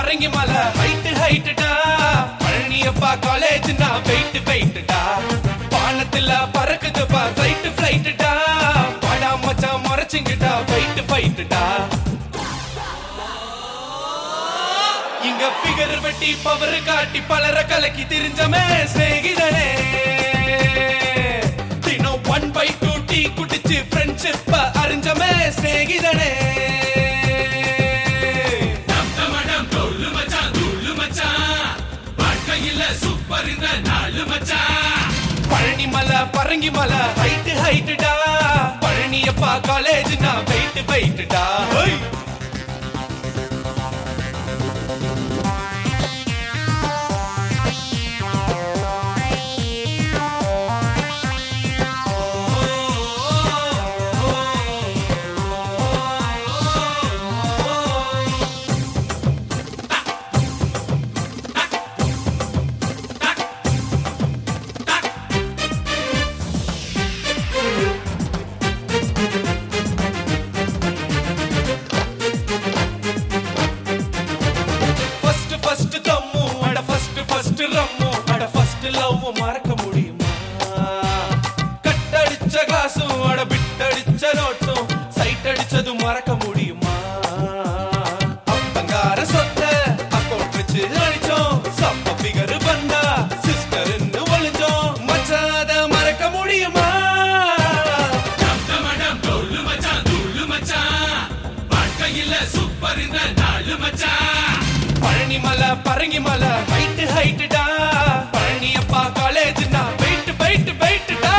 பரங்கி மலை ஹைட்டு ஹைட்டுடா பழனியப்பா காலேஜ் நான் வெயிட் வெயிட்டுடா வானத்துல பறக்குதுப்பா ஃபிளைட் ஃபிளைட்டுடா படா மச்சான் மறைச்சிங்கிட்டா ஃபைட்டு ஃபைட்டுடா இங்க பிகர் வெட்டி பவர் காட்டி பலர கலக்கி தெரிஞ்சமே சிநேகிதனே தினம் ஒன் பை டூ டீ குடிச்சு ஃப்ரெண்ட்ஷிப் அறிஞ்சமே சிநேகிதனே பழனி மலை பரங்கி மலை ஹைட்டு ஹைட்டுடா பழனியப்பா காலேஜ் நான் வெயிட் வெயிட்டுடா ஹோய் ஃபர்ஸ்ட் ஃபர்ஸ்ட் தம்மு அட ஃபர்ஸ்ட் ஃபர்ஸ்ட் ரம்மு அட ஃபர்ஸ்ட் லவ் மறக்க முடியுமா கட்டடிச்ச கிளாஸும் அட பிட்டடிச்ச நோட்டும் சைட் அடிச்சதும் மறக்க முடியுமா அப்பங்கார சொத்த அக்கௌண்ட் வச்சு அடிச்சோம் சப்ப ஃபிகர் பண்ணா சிஸ்டர்னு ஒளிஞ்சோம் மச்சாத மறக்க முடியுமா பழனி மலை பரங்கி மலை ஹைட்டு ஹைட்டுடா பழனி அப்பா காலேஜ் நான் வெயிட் வெயிட் வெயிட்டுடா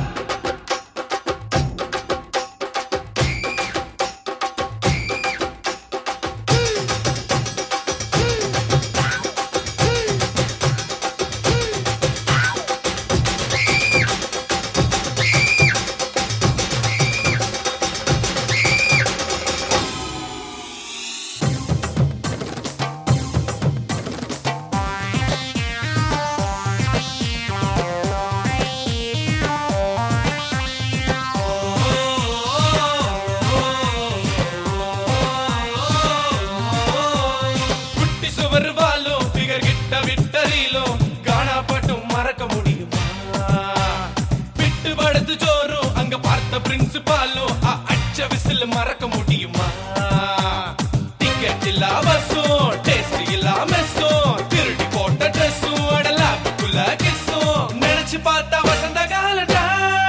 குட்டி சுவர் வாலும் பிகர் கிட்ட விட்டறியிலும் காணா பட்டும் மறக்க முடியுமா விட்டு படுத்து ஜோரும் அங்க பார்த்த பிரின்சிபாலும் அச்ச விசில் மறக்க முடியுமா டிக்கெட் இல்லா பஸ்ஸும் டேஸ்ட் இல்லா மெஸ்ஸும் திருடி போட்ட ட்ரெஸ்ஸும் அடலாப்புக்குள்ள கிஸ்ஸும் நினைச்சு பார்த்தா வசந்த காலடா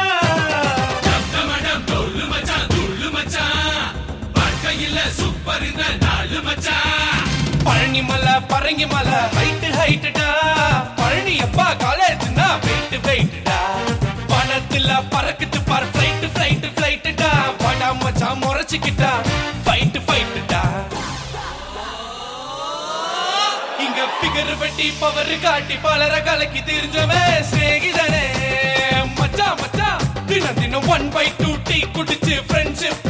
பழனி மலை பரங்கி மலை ஹைட்டு ஹைட்டுடா பழனி அப்பா காலேஜ்னா வெயிட் வெயிட்டுடா பணத்துல பறக்குது பார் ஃபிளைட் ஃபிளைட் ஃபிளைட்டுடா படா மச்சான் முறைச்சிக்கிட்டா ஃபைட்டு ஃபைட்டுடா இங்க பிகர் வெட்டி பவர் காட்டி பலர கலக்கி தெரிஞ்சவன் சிநேகிதனே மச்சான் மச்சான் தினம் தினம் ஒன் பை டூ டீ குடிச்சு ஃப்ரெண்ட்ஷிப்